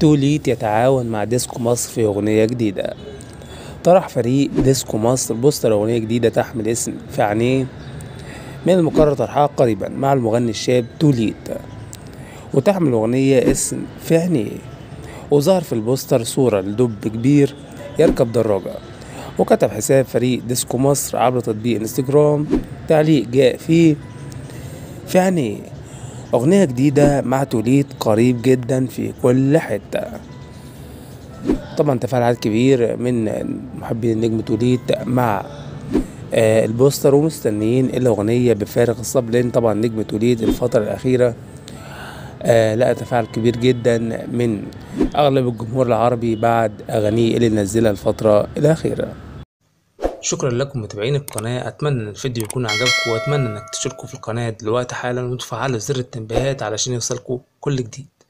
توليت يتعاون مع ديسكو مصر في أغنية جديدة طرح فريق ديسكو مصر بوستر أغنية جديدة تحمل اسم في عينيه من المقرر طرحها قريبا مع المغني الشاب توليت وتحمل الأغنية اسم في عينيه وظهر في البوستر صورة لدب كبير يركب دراجة وكتب حساب فريق ديسكو مصر عبر تطبيق انستجرام تعليق جاء فيه في عينيه أغنية جديدة مع توليت قريب جدا في كل حتة طبعا تفاعل عدد كبير من محبين النجم توليت مع آه، البوستر ومستنيين الأغنية بفارغ الصبر لأن طبعا نجم توليت الفترة الأخيرة آه، لقى تفاعل كبير جدا من أغلب الجمهور العربي بعد أغانيه اللي نزلها الفترة الأخيرة شكرا لكم متابعين القناة أتمنى إن الفيديو يكون عجبكم وأتمنى إنك تشتركوا في القناة دلوقتي حالا وتفعلوا زر التنبيهات علشان يوصلكوا كل جديد